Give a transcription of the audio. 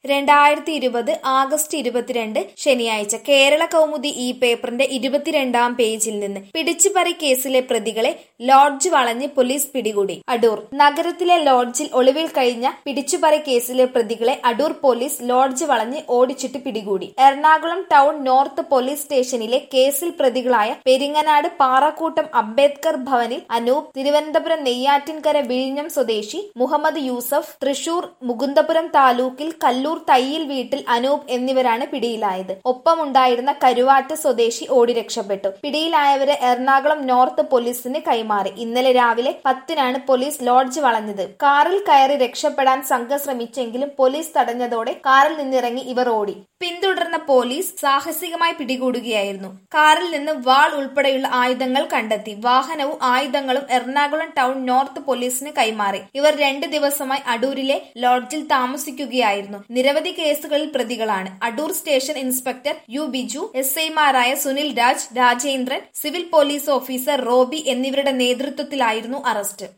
രണ്ടായിരത്തി ഇരുപത് ആഗസ്റ്റ് ഇരുപത്തിരണ്ട് ശനിയാഴ്ച കേരള കൗമുദി ഈ പേപ്പറിന്റെ ഇരുപത്തിരണ്ടാം പേജിൽ നിന്ന് പിടിച്ചുപറി കേസിലെ പ്രതികളെ ലോഡ്ജ് വളഞ്ഞ് പോലീസ് പിടികൂടി അടൂർ നഗരത്തിലെ ലോഡ്ജിൽ ഒളിവിൽ കഴിഞ്ഞ പിടിച്ചുപറി കേസിലെ പ്രതികളെ അടൂർ പോലീസ് ലോഡ്ജ് വളഞ്ഞ് ഓടിച്ചിട്ട് പിടികൂടി എറണാകുളം ടൗൺ നോർത്ത് പോലീസ് സ്റ്റേഷനിലെ കേസിൽ പ്രതികളായ പെരിങ്ങനാട് പാറക്കൂട്ടം അംബേദ്കർ ഭവനിൽ അനൂപ് തിരുവനന്തപുരം നെയ്യാറ്റിൻകര വിഴിഞ്ഞം സ്വദേശി മുഹമ്മദ് യൂസഫ് തൃശൂർ മുകുന്ദപുരം താലൂക്കിൽ കല്ലൂർ തയ്യിൽ വീട്ടിൽ അനൂപ് എന്നിവരാണ് പിടിയിലായത് ഒപ്പമുണ്ടായിരുന്ന കരുവാറ്റ് സ്വദേശി ഓടി രക്ഷപ്പെട്ടു പിടിയിലായവരെ എറണാകുളം നോർത്ത് പോലീസിന് കൈമാറി ഇന്നലെ രാവിലെ പത്തിനാണ് പോലീസ് ലോഡ്ജ് വളഞ്ഞത് കാറിൽ കയറി രക്ഷപ്പെടാൻ സംഘം ശ്രമിച്ചെങ്കിലും പോലീസ് തടഞ്ഞതോടെ കാറിൽ നിന്നിറങ്ങി ഇവർ ഓടി പിന്തുടർന്ന പോലീസ് സാഹസികമായി പിടികൂടുകയായിരുന്നു കാറിൽ നിന്ന് വാൾ ഉൾപ്പെടെയുള്ള ആയുധങ്ങൾ കണ്ടെത്തി വാഹനവും ആയുധങ്ങളും എറണാകുളം ടൗൺ നോർത്ത് പോലീസിന് കൈമാറി ഇവർ രണ്ട് ദിവസമായി അടൂരിലെ ലോഡ്ജിൽ താമസിക്കുകയായിരുന്നു നിരവധി കേസുകളിൽ പ്രതികളാണ് Adoor station inspector U Biju S ഐമാരായ Sunil Raj Rajendran civil police officer Robi എന്നിവരുടെ നേതൃത്വത്തിലായിരുന്നു അറസ്റ്റ്